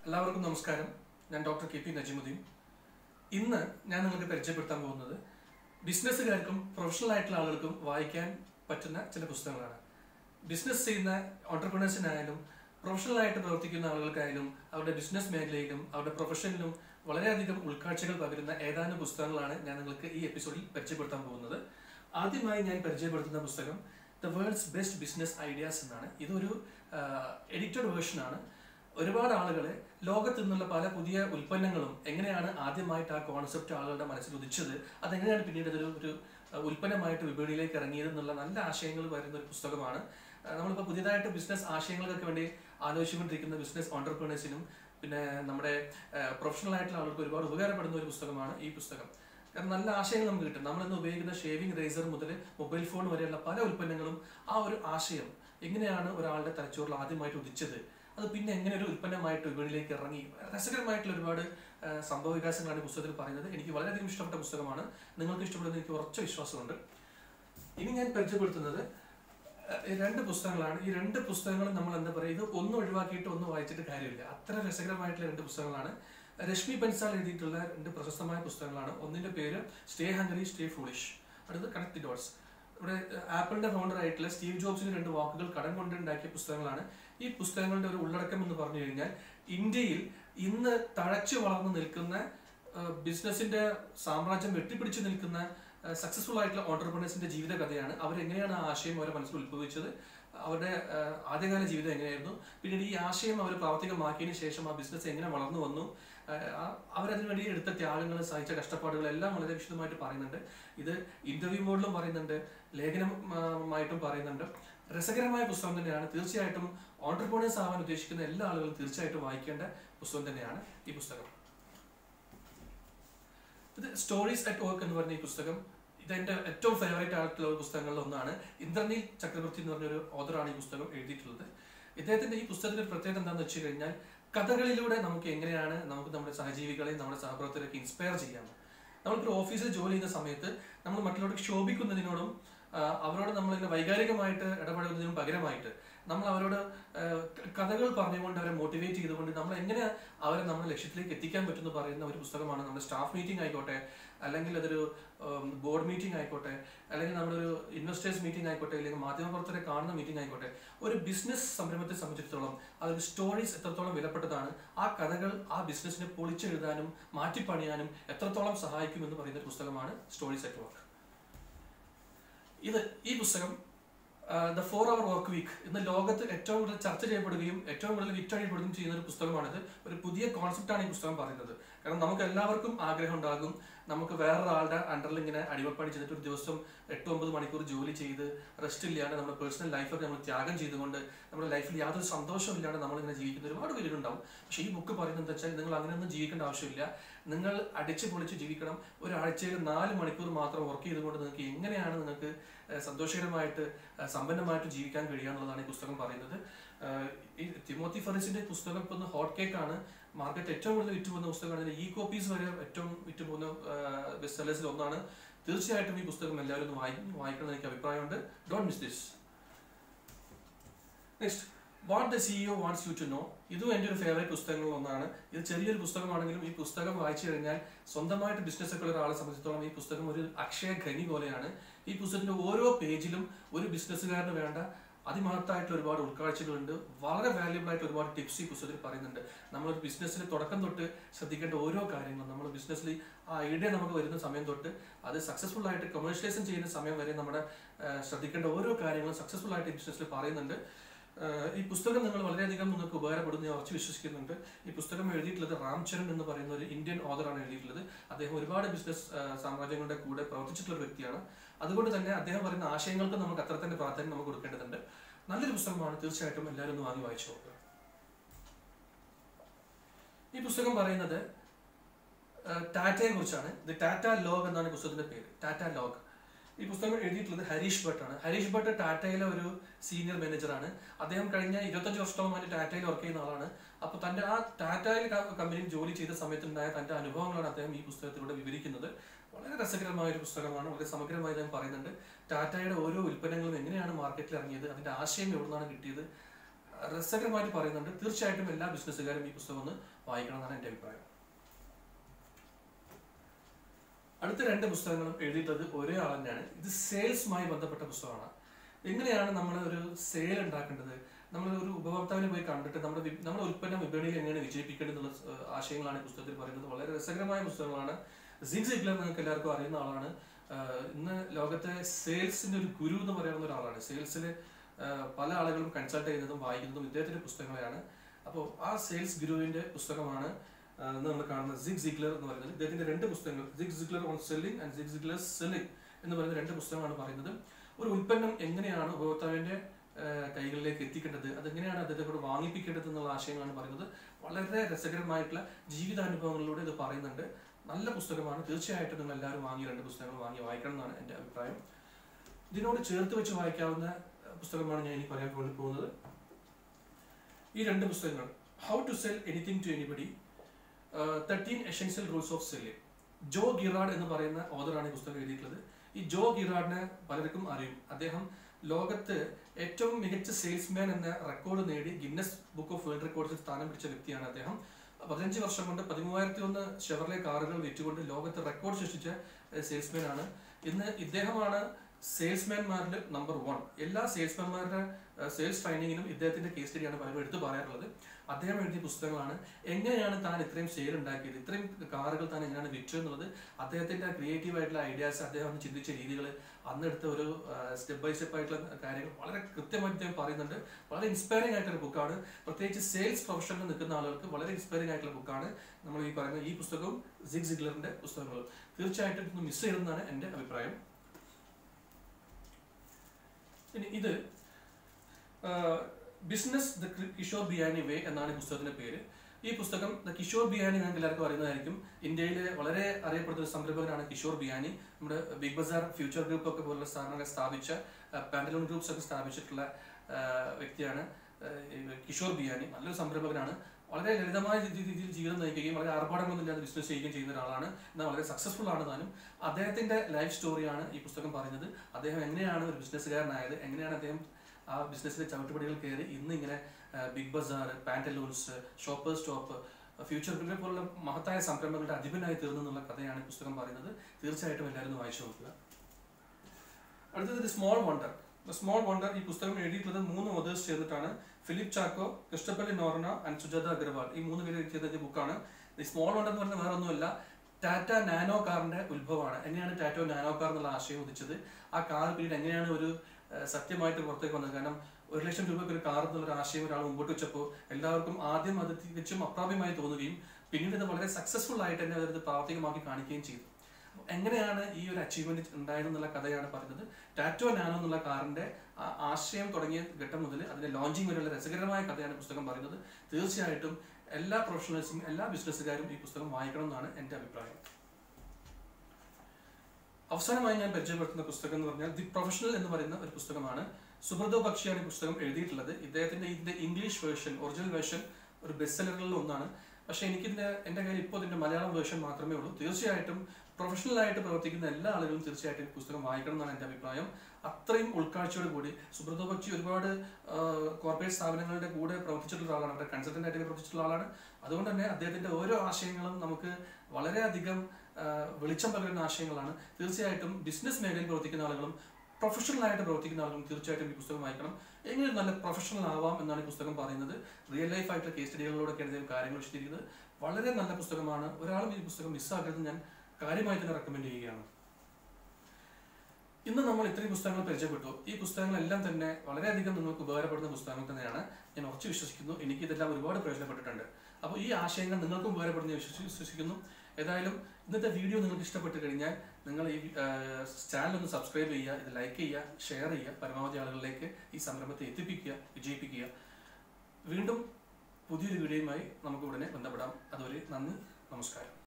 എല്ലാവർക്കും നമസ്കാരം ഞാൻ ഡോക്ടർ കെ പി നജിമുദ്ദീൻ ഇന്ന് ഞാൻ നിങ്ങൾക്ക് പരിചയപ്പെടുത്താൻ പോകുന്നത് ബിസിനസ്സുകാർക്കും പ്രൊഫഷണൽ ആയിട്ടുള്ള ആളുകൾക്കും വായിക്കാൻ പറ്റുന്ന ചില പുസ്തകങ്ങളാണ് ബിസിനസ് ചെയ്യുന്ന ഓണ്ടർപ്രണേഴ്സിനായാലും പ്രൊഫഷണൽ ആയിട്ട് പ്രവർത്തിക്കുന്ന ആളുകൾക്കായാലും അവരുടെ ബിസിനസ് മേഖലയിലും അവരുടെ പ്രൊഫഷനിലും വളരെയധികം ഉൾക്കാഴ്ചകൾ പകരുന്ന ഏതാനും പുസ്തകങ്ങളാണ് ഞാൻ നിങ്ങൾക്ക് ഈ എപ്പിസോഡിൽ പരിചയപ്പെടുത്താൻ പോകുന്നത് ആദ്യമായി ഞാൻ പരിചയപ്പെടുത്തുന്ന പുസ്തകം the world's best business ideas എന്നാണ് ഇതൊരു എഡിറ്റഡ് വേർഷനാണ് ഒരുപാട് ആളുകൾ ലോകത്ത് നിന്നുള്ള പല പുതിയ ഉൽപ്പന്നങ്ങളും എങ്ങനെയാണ് ആദ്യമായിട്ട് ആ കോൺസെപ്റ്റ് ആളുകളുടെ മനസ്സിൽ ഉദിച്ചത് അതെങ്ങനെയാണ് പിന്നീട് ഇതൊരു ഒരു അഹ് ഉൽപ്പന്നമായിട്ട് വിപണിയിലേക്ക് ഇറങ്ങിയത് എന്നുള്ള നല്ല ആശയങ്ങൾ വരുന്ന ഒരു പുസ്തകമാണ് അഹ് നമ്മളിപ്പോൾ പുതിയതായിട്ട് ബിസിനസ് ആശയങ്ങൾക്കൊക്കെ വേണ്ടി ആലോചിച്ചുകൊണ്ടിരിക്കുന്ന ബിസിനസ് ഓണ്ടർപ്രണേഴ്സിനും പിന്നെ നമ്മുടെ പ്രൊഫഷണൽ ആയിട്ടുള്ള ആളുകൾക്ക് ഒരുപാട് ഉപകാരപ്പെടുന്ന ഒരു പുസ്തകമാണ് ഈ പുസ്തകം കാരണം നല്ല ആശയങ്ങൾ നമുക്ക് കിട്ടും നമ്മളിന്ന് ഉപയോഗിക്കുന്ന ഷേവിംഗ് റേസർ മുതൽ മൊബൈൽ ഫോൺ വരെയുള്ള പല ഉൽപ്പന്നങ്ങളും ആ ഒരു ആശയം എങ്ങനെയാണ് ഒരാളുടെ തലച്ചോറിൽ ആദ്യമായിട്ട് ഉദിച്ചത് അത് പിന്നെ എങ്ങനെ ഒരു ഉൽപ്പന്നമായിട്ട് വിപണിയിലേക്ക് ഇറങ്ങി രസകരമായിട്ടുള്ള ഒരുപാട് ആ, സംഭവ വികാസങ്ങളാണ് ഈ പുസ്തകത്തിൽ പറയുന്നത് എനിക്ക് വളരെയധികം ഇഷ്ടപ്പെട്ട പുസ്തകമാണ് നിങ്ങൾക്ക് ഇഷ്ടപ്പെടുന്ന എനിക്ക് ഉറച്ച വിശ്വാസമുണ്ട് ഇനി ഞാൻ പരിചയപ്പെടുത്തുന്നത് ആ, ഈ രണ്ട് പുസ്തകങ്ങളാണ് ഈ രണ്ട് പുസ്തകങ്ങളും നമ്മൾ എന്താ പറയുക ഇത് ഒന്ന് ഒഴിവാക്കിയിട്ട് ഒന്ന് വായിച്ചിട്ട് കാര്യമില്ല അത്ര രസകരമായിട്ടുള്ള രണ്ട് പുസ്തകങ്ങളാണ് രശ്മി ബൻസാൽ എഴുതിയിട്ടുള്ള രണ്ട് പ്രശസ്തമായ പുസ്തകങ്ങളാണ് ഒന്നിന്റെ പേര് സ്റ്റേ ഹംഗറി സ്റ്റേ ഫൂളിഷ് അടുത്തത് കണക്ട് ദി ഡോട്ട്സ് ഇവിടെ ആപ്പിളിന്റെ ഫൗണ്ടർ ആയിട്ടുള്ള സ്റ്റീവ് ജോബ്സിന്റെ രണ്ട് വാക്കുകൾ കടം കൊണ്ട് ഉണ്ടാക്കിയ പുസ്തകങ്ങളാണ് ഈ പുസ്തകങ്ങളുടെ ഒരു ഉള്ളടക്കം എന്ന് പറഞ്ഞു കഴിഞ്ഞാൽ ഇന്ത്യയിൽ ഇന്ന് തഴച്ചു വളർന്നു നിൽക്കുന്ന ബിസിനസിന്റെ സാമ്രാജ്യം വെട്ടിപ്പിടിച്ചു നിൽക്കുന്ന സക്സസ്ഫുൾ ആയിട്ടുള്ള ഓണ്ടർപ്രണേഴ്സിന്റെ ജീവിത കഥയാണ് അവരെങ്ങനെയാണ് ആ ആശയം അവരെ മനസ്സിൽ ഉത്ഭവിച്ചത് അവരുടെ ആ, ആദ്യകാല ജീവിതം എങ്ങനെയായിരുന്നു പിന്നീട് ഈ ആശയം അവർ പ്രാവർത്തികമാക്കിയതിനു ശേഷം ആ ബിസിനസ് എങ്ങനെ വളർന്നു വന്നു ആ, ആ- അവരതിനു വേണ്ടി എടുത്ത ത്യാഗങ്ങൾ സഹിച്ച കഷ്ടപ്പാടുകൾ എല്ലാം വളരെ വിശദമായിട്ട് പറയുന്നുണ്ട് ഇത് ഇന്റർവ്യൂ മോഡിലും പറയുന്നുണ്ട് ലേഖനമായിട്ടും പറയുന്നുണ്ട് രസകരമായ പുസ്തകം തന്നെയാണ് തീർച്ചയായിട്ടും ഓണ്ടർപ്രണേഴ്സ് ആവാൻ ഉദ്ദേശിക്കുന്ന എല്ലാ ആളുകളും തീർച്ചയായിട്ടും വായിക്കേണ്ട പുസ്തകം തന്നെയാണ് ഈ പുസ്തകം ഇത് സ്റ്റോറീസ് അറ്റ് വർക്ക് എന്ന് പറഞ്ഞ ഈ പുസ്തകം ഇതെന്റെ ഏറ്റവും ഫേവറേറ്റ് ആയിട്ടുള്ള ഒരു പുസ്തകങ്ങളിൽ ഒന്നാണ് ഇന്ദ്രനീൽ ചക്രവർത്തി എന്ന് പറഞ്ഞൊരു ഓതറാണ് ഈ പുസ്തകം എഴുതിയിട്ടുള്ളത് ഇദ്ദേഹത്തിന്റെ ഈ പുസ്തകത്തിന്റെ പ്രത്യേകത എന്താണെന്ന് വെച്ച് കഴിഞ്ഞാൽ കഥകളിലൂടെ നമുക്ക് എങ്ങനെയാണ് നമുക്ക് നമ്മുടെ സഹജീവികളെയും നമ്മുടെ സഹപ്രവർത്തകരെയൊക്കെ ഇൻസ്പയർ ചെയ്യാം നമ്മളിപ്പോൾ ഓഫീസിൽ ജോലി ചെയ്യുന്ന സമയത്ത് നമ്മൾ മറ്റുള്ളവർക്ക് ശോഭിക്കുന്നതിനോടും ആ, അവരോട് നമ്മൾ ഇങ്ങനെ വൈകാരികമായിട്ട് ഇടപെടുന്നതിനും പകരമായിട്ട് നമ്മൾ അവരോട് ആ, ക- കഥകൾ പറഞ്ഞുകൊണ്ട് അവരെ മോട്ടിവേറ്റ് ചെയ്തുകൊണ്ട് നമ്മൾ എങ്ങനെ അവരെ നമ്മുടെ ലക്ഷ്യത്തിലേക്ക് എത്തിക്കാൻ പറ്റുമെന്ന് പറയുന്ന ഒരു പുസ്തകമാണ് നമ്മുടെ സ്റ്റാഫ് മീറ്റിംഗ് ആയിക്കോട്ടെ അല്ലെങ്കിൽ അതൊരു ബോർഡ് മീറ്റിംഗ് ആയിക്കോട്ടെ അല്ലെങ്കിൽ നമ്മുടെ ഒരു ഇൻവെസ്റ്റേഴ്സ് മീറ്റിംഗ് ആയിക്കോട്ടെ അല്ലെങ്കിൽ മാധ്യമപ്രവർത്തകരെ കാണുന്ന മീറ്റിംഗ് ആയിക്കോട്ടെ ഒരു ബിസിനസ് സംരംഭത്തെ സംബന്ധിച്ചിടത്തോളം അതൊരു സ്റ്റോറീസ് എത്രത്തോളം വിലപ്പെട്ടതാണ് ആ കഥകൾ ആ ബിസിനസ്സിനെ പൊളിച്ചെഴുതാനും മാറ്റിപ്പണിയാനും എത്രത്തോളം സഹായിക്കും എന്ന് പറയുന്ന ഒരു പുസ്തകമാണ് സ്റ്റോറീസ് അറ്റ് വർക്ക് ഇത് ഈ പുസ്തകം the four hour work week ഇന്ന് ലോകത്ത് ഏറ്റവും കൂടുതൽ ചർച്ച ചെയ്യപ്പെടുകയും ഏറ്റവും കൂടുതൽ വിറ്റഴിയപ്പെടുകയും ചെയ്യുന്ന ഒരു പുസ്തകമാണിത് ഒരു പുതിയ കോൺസെപ്റ്റാണ് ഈ പുസ്തകം പറയുന്നത് കാരണം നമുക്ക് എല്ലാവർക്കും ആഗ്രഹം ഉണ്ടാകും നമുക്ക് വേറൊരാളുടെ അണ്ടറിൽ ഇങ്ങനെ അടിമപ്പണി ചെയ്തിട്ട് ഒരു ദിവസം എട്ട് ഒമ്പത് മണിക്കൂർ ജോലി ചെയ്ത് റെസ്റ്റ് ഇല്ലാണ്ട് നമ്മുടെ പേഴ്സണൽ ലൈഫൊക്കെ നമ്മൾ ത്യാഗം ചെയ്തുകൊണ്ട് നമ്മുടെ ലൈഫിൽ യാതൊരു സന്തോഷവും ഇല്ലാണ്ട് നമ്മളിങ്ങനെ ജീവിക്കുന്ന ഒരുപാട് പേരുണ്ടാവും പക്ഷേ ഈ ബുക്ക് പറയുന്നത് എന്താ വെച്ചാൽ നിങ്ങൾ അങ്ങനെയൊന്നും ജീവിക്കേണ്ട ആവശ്യമില്ല നിങ്ങൾ അടിച്ചു പൊളിച്ച് ജീവിക്കണം ഒരാഴ്ചയിൽ നാല് മണിക്കൂർ മാത്രം വർക്ക് ചെയ്തുകൊണ്ട് നിങ്ങൾക്ക് എങ്ങനെയാണ് നിങ്ങൾക്ക് ഏഹ്, സന്തോഷകരമായിട്ട് ഏഹ്, സമ്പന്നമായിട്ട് ജീവിക്കാൻ കഴിയുക എന്നുള്ളതാണ് ഈ പുസ്തകം പറയുന്നത് ഏഹ്, ഈ തിമോത്തി ഫെറിസിന്റെ പുസ്തകം ഇപ്പൊ ഒന്ന് ഹോട്ട് കേക്ക് ആണ് മാർക്കറ്റ് ഏറ്റവും കൂടുതൽ വിറ്റുപോകുന്ന പുസ്തകമാണ് ഇതിന്റെ ഇ കോപ്പീസ് വരെ ഏറ്റവും വിറ്റുപോകുന്ന ബെസ്റ്റ് സെല്ലേഴ്സിൽ ഒന്നാണ് തീർച്ചയായിട്ടും ഈ പുസ്തകം എല്ലാവരും ഒന്ന് വായി വായിക്കണം എന്ന് എനിക്ക് അഭിപ്രായമുണ്ട് don't miss this next what the CEO wants you to know ഇതും എൻ്റെ ഒരു ഫേവറേറ്റ് പുസ്തകങ്ങളിൽ ഒന്നാണ് ഇത് ചെറിയൊരു പുസ്തകമാണെങ്കിലും ഈ പുസ്തകം വായിച്ചു കഴിഞ്ഞാൽ സ്വന്തമായിട്ട് ബിസിനസ് ഒക്കെ ഉള്ള ഒരാളെ സംബന്ധിച്ചിടത്തോളം ഈ പുസ്തകം ഒരു അക്ഷയ ഖനി പോലെയാണ് ഈ പുസ്തകത്തിന്റെ ഓരോ പേജിലും ഒരു ബിസിനസ്സുകാരന് വേണ്ട അതിമഹത്തായിട്ടുള്ള ഒരുപാട് ഉൾക്കാഴ്ചകളുണ്ട് വളരെ വാല്യബിൾ ആയിട്ട് ഒരുപാട് ടിപ്സ് ഈ പുസ്തകത്തിൽ പറയുന്നുണ്ട് നമ്മളൊരു ബിസിനസ്സിൽ തുടക്കം തൊട്ട് ശ്രദ്ധിക്കേണ്ട ഓരോ കാര്യങ്ങളും നമ്മൾ ബിസിനസ്സിൽ ആ ഐഡിയ നമുക്ക് വരുന്ന സമയം തൊട്ട് അത് സക്സസ്ഫുൾ ആയിട്ട് കൊമേഴ്ഷ്യലൈസേഷൻ ചെയ്യുന്ന സമയം വരെ നമ്മുടെ ആ, ശ്രദ്ധിക്കേണ്ട ഓരോ കാര്യങ്ങളും സക്സസ്ഫുൾ ആയിട്ട് ഈ ബിസിനസ്സിൽ പറയുന്നുണ്ട് ആഹ് ഈ പുസ്തകം നിങ്ങൾ വളരെയധികം നിങ്ങൾക്ക് ഉപകാരപ്പെടുന്നു ഞാൻ ഉറച്ചു വിശ്വസിക്കുന്നുണ്ട് ഈ പുസ്തകം എഴുതിയിട്ടുള്ളത് രാംചരൺ എന്ന് പറയുന്ന ഒരു ഇന്ത്യൻ ഓതറാണ് എഴുതിയിട്ടുള്ളത് അദ്ദേഹം ഒരുപാട് ബിസിനസ് സാമ്രാജ്യങ്ങളുടെ കൂടെ പ്രവർത്തിച്ചിട്ടുള്ള ഒരു വ്യക്തിയാണ് അതുകൊണ്ട് തന്നെ അദ്ദേഹം പറയുന്ന ആശയങ്ങൾക്ക് നമുക്ക് അത്ര തന്നെ പ്രാധാന്യം നമുക്ക് കൊടുക്കേണ്ടതുണ്ട് നല്ലൊരു പുസ്തകമാണ് തീർച്ചയായിട്ടും എല്ലാവരും ഒന്ന് വാങ്ങി വായിച്ചു നോക്കുക ഈ പുസ്തകം പറയുന്നത് ടാറ്റയെ കുറിച്ചാണ് ദി ടാറ്റ ലോഗ് എന്നാണ് ഈ പുസ്തകത്തിന്റെ പേര് ടാറ്റ ലോഗ് ഈ പുസ്തകം എഴുതിയിട്ടുള്ളത് ഹരീഷ് ഭട്ട് ആണ് ഹരീഷ് ഭട്ട് ടാറ്റയിലെ ഒരു സീനിയർ മാനേജറാണ് അദ്ദേഹം കഴിഞ്ഞ ഇരുപത്തഞ്ച് വർഷത്തോളമായിട്ട് ടാറ്റയിൽ വർക്ക് ചെയ്യുന്ന ആളാണ് അപ്പോൾ തന്റെ ആ ടാറ്റയിൽ കമ്പനിയിൽ ജോലി ചെയ്ത സമയത്തുണ്ടായ തന്റെ അനുഭവങ്ങളാണ് അദ്ദേഹം ഈ പുസ്തകത്തിലൂടെ വിവരിക്കുന്നത് വളരെ രസകരമായ ഒരു പുസ്തകമാണ് വളരെ സമഗ്രമായി അദ്ദേഹം പറയുന്നുണ്ട് ടാറ്റയുടെ ഓരോ ഉൽപ്പന്നങ്ങളും എങ്ങനെയാണ് മാർക്കറ്റിൽ ഇറങ്ങിയത് അതിന്റെ ആശയം എവിടെ നിന്നാണ് കിട്ടിയത് രസകരമായിട്ട് പറയുന്നുണ്ട് തീർച്ചയായിട്ടും എല്ലാ ബിസിനസ്സുകാരും ഈ പുസ്തകം ഒന്ന് വായിക്കണം എന്നാണ് എൻ്റെ അഭിപ്രായം അടുത്ത രണ്ട് പുസ്തകങ്ങളും എഴുതിയിട്ടത് ഒരേ ആൾ തന്നെയാണ് ഇത് സെയിൽസുമായി ബന്ധപ്പെട്ട പുസ്തകമാണ് എങ്ങനെയാണ് നമ്മൾ ഒരു സെയിൽ ഉണ്ടാക്കേണ്ടത് നമ്മൾ ഒരു ഉപഭോക്താവിനെ പോയി കണ്ടിട്ട് നമ്മുടെ വി- നമ്മുടെ ഉൽപ്പന്നം വിപണിയിൽ എങ്ങനെയാണ് വിജയിപ്പിക്കേണ്ടത് എന്നുള്ള ഏഹ്, ആശയങ്ങളാണ് ഈ പുസ്തകത്തിൽ പറയുന്നത് വളരെ രസകരമായ പുസ്തകങ്ങളാണ് സിഗ് സിഗ്ലർ നിങ്ങൾക്ക് എല്ലാവർക്കും അറിയുന്ന ആളാണ് ആഹ്, ഇന്ന് ലോകത്തെ സെയിൽസിന്റെ ഒരു ഗുരു എന്ന് പറയുന്ന ഒരാളാണ് സെയിൽസിൽ പല ആളുകളും കൺസൾട്ട് ചെയ്യുന്നതും വായിക്കുന്നതും ഇദ്ദേഹത്തിന്റെ പുസ്തകങ്ങളെയാണ് അപ്പോൾ ആ സെയിൽസ് ഗുരുവിന്റെ പുസ്തകമാണ് ആഹ്, ഇന്ന് നമ്മൾ കാണുന്ന സിഗ് സിഗ്ലർ എന്ന് പറയുന്നത് ഇദ്ദേഹത്തിന്റെ രണ്ട് പുസ്തകങ്ങൾ Zig Ziglar on selling and Zig Ziglar selling എന്ന് പറയുന്ന രണ്ട് പുസ്തകമാണ് പറയുന്നത് ഒരു ഉൽപ്പന്നം എങ്ങനെയാണ് ഉപഭോക്താവിന്റെ ആഹ്, കൈകളിലേക്ക് എത്തിക്കേണ്ടത് അതെങ്ങനെയാണ് അദ്ദേഹത്തെ കൂടെ വാങ്ങിപ്പിക്കേണ്ടത് എന്നുള്ള ആശയങ്ങളാണ് പറയുന്നത് വളരെ രസകരമായിട്ടുള്ള ജീവിതാനുഭവങ്ങളിലൂടെ ഇത് പറയുന്നുണ്ട് നല്ല പുസ്തകമാണ് തീർച്ചയായിട്ടും നിങ്ങൾ എല്ലാവരും വാങ്ങി രണ്ട് പുസ്തകങ്ങൾ വാങ്ങി വായിക്കണം എന്നാണ് എൻ്റെ അഭിപ്രായം ഇതിനോട് ചേർത്ത് വെച്ച് വായിക്കാവുന്ന അഹ്, പുസ്തകമാണ് ഞാൻ ഇനി പറയാൻ വേണ്ടി പോകുന്നത് ഈ രണ്ട് പുസ്തകങ്ങൾ how to sell anything to anybody thirteen essential rules of selling Joe Girard എന്ന് പറയുന്ന ഓതറാണ് ഈ പുസ്തകം എഴുതിയിട്ടുള്ളത് ഈ ജോ ഗിറാഡിനെ പലർക്കും അറിയും അദ്ദേഹം ലോകത്ത് ഏറ്റവും മികച്ച സെയിൽസ്മാൻ എന്ന റെക്കോർഡ് നേടി ഗിന്നസ് ബുക്ക് ഓഫ് വേൾഡ് റെക്കോർഡ്സിൽ സ്ഥാനം പിടിച്ച വ്യക്തിയാണ് അദ്ദേഹം പതിനഞ്ച് വർഷം കൊണ്ട് പതിമൂവായിരത്തി ഒന്ന് ഷെവർലെ കാറുകൾ വിറ്റുകൊണ്ട് ലോകത്ത് റെക്കോർഡ് സൃഷ്ടിച്ച സെയിൽസ്മാൻ ആണ് ഇന്ന് ഇദ്ദേഹമാണ് സെയിൽസ്മാൻമാരിൽ നമ്പർ വൺ എല്ലാ സെയിൽസ്മാൻമാരുടെ സെയിൽസ് ട്രെയിനിങ്ങിനും ഇദ്ദേഹത്തിന്റെ കേസ് സ്റ്റഡിയാണ് പലരും എടുത്തു പറയാറുള്ളത് അദ്ദേഹം എഴുതിയ പുസ്തകങ്ങളാണ് എങ്ങനെയാണ് താൻ ഇത്രയും സെയിൽ ഉണ്ടാക്കിയത് ഇത്രയും കാറുകൾ താൻ എങ്ങനെയാണ് വിറ്റു എന്നുള്ളത് അദ്ദേഹത്തിന്റെ ക്രിയേറ്റീവ് ആയിട്ടുള്ള ഐഡിയാസ് അദ്ദേഹം അന്ന് ചിന്തിച്ച രീതികൾ അന്നെടുത്ത ഒരു സ്റ്റെപ്പ് ബൈ സ്റ്റെപ്പ് ആയിട്ടുള്ള കാര്യങ്ങൾ വളരെ കൃത്യമായിട്ട് അദ്ദേഹം പറയുന്നുണ്ട് വളരെ ഇൻസ്പയറിംഗ് ആയിട്ടുള്ള ബുക്കാണ് പ്രത്യേകിച്ച് സെയിൽസ് പ്രൊഫഷനിൽ നിൽക്കുന്ന ആളുകൾക്ക് വളരെ ഇൻസ്പയറിംഗ് ആയിട്ടുള്ള ബുക്കാണ് നമ്മൾ ഈ പറയുന്ന ഈ പുസ്തകവും സിഗ് സിഗ്ലറിന്റെ പുസ്തകങ്ങളും തീർച്ചയായിട്ടും ഇതൊന്ന് മിസ് ചെയ്യണമെന്നാണ് എൻ്റെ അഭിപ്രായം ഇനി ഇത് business the Kishore Biyani way എന്നാണ് ഈ പുസ്തകത്തിന്റെ പേര് ഈ പുസ്തകം ദ കിഷോർ ബിയാനി നിങ്ങൾക്ക് എല്ലാവർക്കും അറിയുന്നതായിരിക്കും ഇന്ത്യയിലെ വളരെ അറിയപ്പെടുന്ന ഒരു സംരംഭകനാണ് കിഷോർ ബിയാനി നമ്മുടെ ബിഗ് ബസാർ ഫ്യൂച്ചർ ഗ്രൂപ്പ് ഒക്കെ പോലുള്ള സ്ഥാപനങ്ങൾ സ്ഥാപിച്ച പാൻഡലോൺ ഗ്രൂപ്പ്സ് ഒക്കെ സ്ഥാപിച്ചിട്ടുള്ള ആ, വ്യക്തിയാണ് ആ, ഈ കിഷോർ ബിയാനി നല്ലൊരു സംരംഭകനാണ് വളരെ ലളിതമായ രീതി- രീതിയിൽ ജീവിതം നയിക്കുകയും വളരെ ആർഭാടങ്ങളൊന്നും ഇല്ലാതെ ബിസിനസ് ചെയ്യുകയും ചെയ്യുന്ന ഒരാളാണ് എന്നാൽ വളരെ സക്സസ്ഫുൾ ആണ് താനും അദ്ദേഹത്തിന്റെ ലൈഫ് സ്റ്റോറിയാണ് ഈ പുസ്തകം പറയുന്നത് അദ്ദേഹം എങ്ങനെയാണ് ഒരു ബിസിനസ്സുകാരനായത് എങ്ങനെയാണ് അദ്ദേഹം ആ ബിസിനസ്സിലെ ചവിട്ടുപടികൾ കയറി ഇന്ന് ഇങ്ങനെ ആ, Big Bazaar Pantaloons Shoppers Stop Future ഗ്രൂപ്പിനെ പോലുള്ള മഹത്തായ സംരംഭങ്ങളുടെ അധിപനായി തീർന്നു എന്നുള്ള കഥയാണ് ഈ പുസ്തകം പറയുന്നത് തീർച്ചയായിട്ടും എല്ലാവരും ഒന്ന് വായിച്ചു നോക്കുക അടുത്തത് സ്മോൾ വണ്ടർ സ്മോൾ വണ്ടർ ഈ പുസ്തകം എഴുതിയിട്ടുള്ളത് മൂന്ന് ഓതേഴ്സ് ചേർന്നിട്ടാണ് ഫിലിപ്പ് ചാക്കോ ക്രിസ്റ്റപ്പലി നോർണ ആൻഡ് സുജാത അഗർവാൾ ഈ മൂന്ന് പേര് ചെയ്ത ബുക്കാണ് ഈ സ്മോൾ വണ്ടർ എന്ന് പറഞ്ഞാൽ വേറെ ഒന്നുമല്ല ടാറ്റ നാനോ കാറിന്റെ ഉത്ഭവമാണ് എങ്ങനെയാണ് ടാറ്റോ നാനോ കാർ എന്നുള്ള ആശയം ഉദിച്ചത് ആ കാർ പിന്നീട് എങ്ങനെയാണ് ഒരു ആ, സത്യമായിട്ട് പുറത്തേക്ക് വന്നത് കാരണം ഒരു ലക്ഷം രൂപയ്ക്ക് ഒരു കാർ എന്നുള്ള അശയം ഒരാൾ മുമ്പോട്ട് വെച്ചപ്പോൾ എല്ലാവർക്കും ആദ്യം അത് തികച്ചും അപ്രാപ്യമായി തോന്നുകയും പിന്നീട് ഇത് വളരെ സക്സസ്ഫുൾ ആയിട്ട് തന്നെ അവരത് പ്രാവർത്തികമാക്കി കാണിക്കുകയും ചെയ്തു അപ്പൊ എങ്ങനെയാണ് ഈ ഒരു അച്ചീവ്മെന്റ് ഉണ്ടായതെന്നുള്ള കഥയാണ് പറയുന്നത് ടാറ്റോ നാനോ എന്നുള്ള കാറിന്റെ ആ ആശയം തുടങ്ങിയ ഘട്ടം മുതൽ അതിന്റെ ലോഞ്ചിങ് വരെയുള്ള രസകരമായ കഥയാണ് പുസ്തകം പറയുന്നത് തീർച്ചയായിട്ടും എല്ലാ പ്രൊഫഷണൽസും എല്ലാ ബിസിനസ്സുകാരും ഈ പുസ്തകം വായിക്കണം എന്നാണ് എൻ്റെ അഭിപ്രായം അവസാനമായി ഞാൻ പരിചയപ്പെടുത്തുന്ന പുസ്തകം എന്ന് പറഞ്ഞാൽ ദി പ്രൊഫഷണൽ എന്ന് പറയുന്ന ഒരു പുസ്തകമാണ് സുബ്രതോ ബക്ഷിയാണ് ഈ പുസ്തകം എഴുതിയിട്ടുള്ളത് ഇദ്ദേഹത്തിന്റെ ഇതിന്റെ ഇംഗ്ലീഷ് വേർഷൻ ഒറിജിനൽ വേർഷൻ ഒരു ബെസ്റ്റ് സെല്ലറുകളിൽ ഒന്നാണ് പക്ഷേ എനിക്കിതിന്റെ എൻ്റെ കയ്യിൽ ഇപ്പോൾ ഇതിന്റെ മലയാളം വേർഷൻ മാത്രമേ ഉള്ളൂ തീർച്ചയായിട്ടും പ്രൊഫഷണൽ ആയിട്ട് പ്രവർത്തിക്കുന്ന എല്ലാ ആളുകളും തീർച്ചയായിട്ടും ഈ പുസ്തകം വായിക്കണം എന്നാണ് എൻ്റെ അഭിപ്രായം അത്രയും ഉൾക്കാഴ്ചയോട് കൂടി സുബ്രതോ ബക്ഷി ഒരുപാട് കോർപ്പറേറ്റ് സ്ഥാപനങ്ങളുടെ കൂടെ പ്രവർത്തിച്ചിട്ടുള്ള ആളാണ് അവരുടെ കൺസൾട്ടന്റ് ആയിട്ട് പ്രവർത്തിച്ചിട്ടുള്ള ആളാണ് അതുകൊണ്ട് തന്നെ അദ്ദേഹത്തിന്റെ ഓരോ ആശയങ്ങളും നമുക്ക് വളരെയധികം ആ, വെളിച്ചം പകരുന്ന ആശയങ്ങളാണ് തീർച്ചയായിട്ടും ബിസിനസ് മേഖലയിൽ പ്രവർത്തിക്കുന്ന ആളുകളും പ്രൊഫഷണൽ ആയിട്ട് പ്രവർത്തിക്കുന്ന ആളുകളും തീർച്ചയായിട്ടും ഈ പുസ്തകം വായിക്കണം എങ്ങനെ ഒരു നല്ല പ്രൊഫഷണൽ ആവാം എന്നാണ് ഈ പുസ്തകം പറയുന്നത് റിയൽ ലൈഫ് ആയിട്ടുള്ള കേസ് സ്റ്റഡികളിലൂടെയൊക്കെയാണ് അദ്ദേഹം കാര്യങ്ങൾ വിശദീകരിക്കുന്നത് വളരെ നല്ല പുസ്തകമാണ് ഒരാളും ഈ പുസ്തകം മിസ്സാക്കരുത് ഞാൻ കാര്യമായി തന്നെ റെക്കമെൻഡ് ചെയ്യുകയാണ് ഇന്ന് നമ്മൾ ഇത്രയും പുസ്തകങ്ങൾ പരിചയപ്പെട്ടു ഈ പുസ്തകങ്ങളെല്ലാം തന്നെ വളരെയധികം നിങ്ങൾക്ക് ഉപകാരപ്പെടുന്ന പുസ്തകങ്ങൾ തന്നെയാണ് ഞാൻ ഉറച്ചു വിശ്വസിക്കുന്നു എനിക്ക് ഇതെല്ലാം ഒരുപാട് പ്രയോജനപ്പെട്ടിട്ടുണ്ട് അപ്പോൾ ഈ ആശയങ്ങൾ നിങ്ങൾക്കും ഉപകാരപ്പെടുന്ന വിശ്വസി- വിശ്വസിക്കുന്നു ഏതായാലും ഇന്നത്തെ വീഡിയോ നിങ്ങൾക്ക് ഇഷ്ടപ്പെട്ട് കഴിഞ്ഞാൽ നിങ്ങൾ ഈ ചാനൽ ഒന്ന് സബ്സ്ക്രൈബ് ചെയ്യുക ഇത് ലൈക്ക് ചെയ്യുക ഷെയർ ചെയ്യുക പരമാവധി ആളുകളിലേക്ക് ഈ സംരംഭത്തെ എത്തിപ്പിക്കുക വിജയിപ്പിക്കുക വീണ്ടും പുതിയൊരു വീഡിയോയുമായി നമുക്ക് ഉടനെ ബന്ധപ്പെടാം അതുവരെ നന്ദി നമസ്കാരം